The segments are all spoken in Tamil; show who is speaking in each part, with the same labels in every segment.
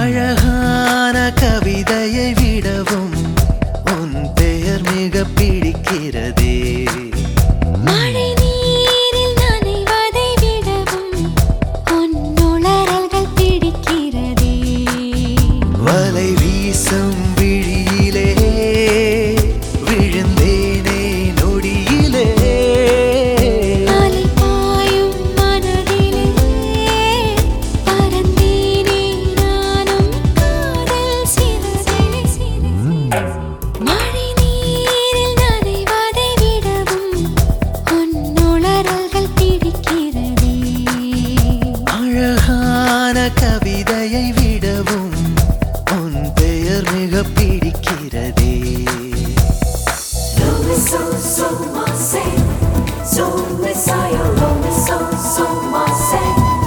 Speaker 1: அழகான கவிதையை விடவும் உன் பெயர் மிக பிடிக்கிறதே
Speaker 2: மழை நீரில் நனைவதை விடவும் உன் உளறல்கள் பிடிக்கிறதே
Speaker 1: வலை வீசும் விழியிலே விழுந்தேனே நொடியிலே
Speaker 2: அலை பாயும் மனதிலே பறந்தேனே நானும் காதல் சிறகிலே. மழை நீரில் நனைவதை விடவும் உன் உளறல்கள் பிடிக்கிறதே
Speaker 1: அழகான கவிதையை விடவும் உன் பெயர் மிக பிடிக்கிறதே
Speaker 3: Long as so, so say. So Messiah, long as so, so say.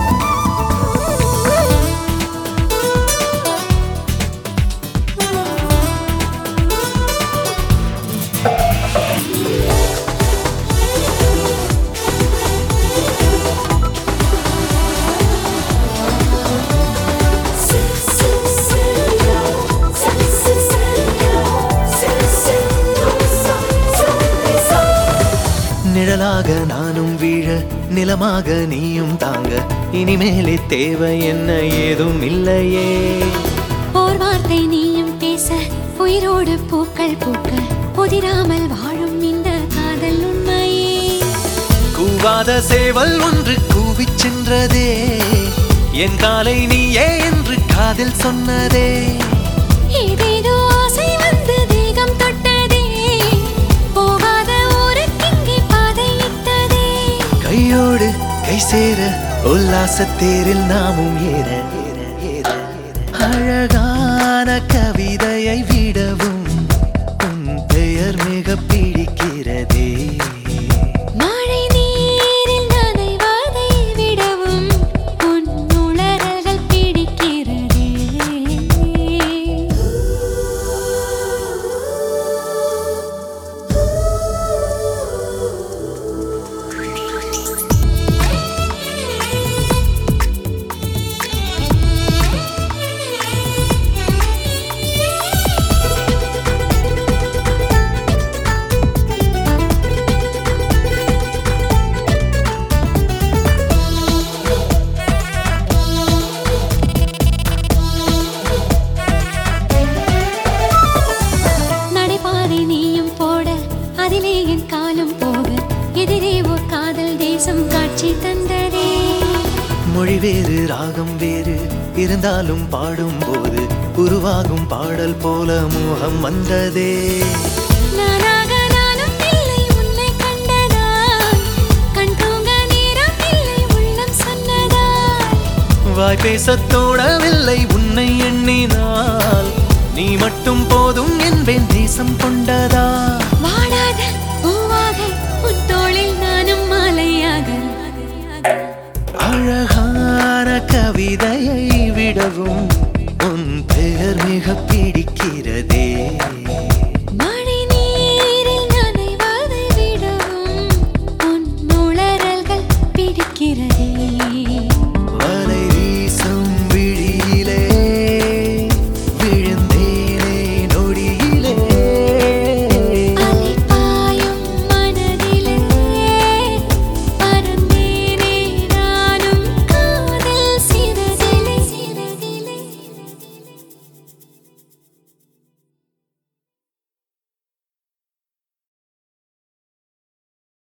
Speaker 1: நிழலாக நானும் வீழ நிலமாக நீயும் தாங்க இனிமேலே தேவை என்ன ஏதும் இல்லையே
Speaker 2: ஓர் வார்த்தை நீயும் பேச உயிரோடு பூக்கள் பூக்க உதிராமல் வாழும் இந்த காதல் உண்மையே
Speaker 1: கூவாத சேவல் ஒன்று கூவிச் சென்றதே என் காலை நீயே என்று காதில் சொன்னதே
Speaker 2: ஏதேதோ ஆசை வந்து தேகம் தொட்டதே போகாத ஊருக்கிங்கே பாதையிட்டதே
Speaker 1: கையோடு கை சேர உல்லாசத்தேரில் நாமும் ஏற ஏற, ஏற, ஏற. அழகான கவிதையை விடவும் உன் பெயர் மிக பிடிக்கிறதே
Speaker 2: மழை நீரில் நனைவதை விடவும் உன் உளறல்கள் பிடிக்கிறதே நடைபாதை நீயும் போட அதிலே என் காலம் போக எதிரே ஓர் காதல் தேசம் காட்சி தந்ததே
Speaker 1: மொழி வேறு ராகம் வேறு இருந்தாலும் பாடும்போது உருவாகும் பாடல் போல மோகம் வந்ததே
Speaker 2: நானாக நானும் இல்லை உன்னை கண்டதால் கண் தூங்க நேரம் இல்லை உள்ளம் சொன்னதால்
Speaker 1: வாய் பேசத் தோணவில்லை உன்னை எண்ணினால் நீ மட்டும் போதும் என்பேன் தேசம் கொண்டதா
Speaker 2: வாடாத பூவாக உன் தோளில் நானும் மாலையாக
Speaker 1: அழகான கவிதையை விடவும் உன் பெயர் மிக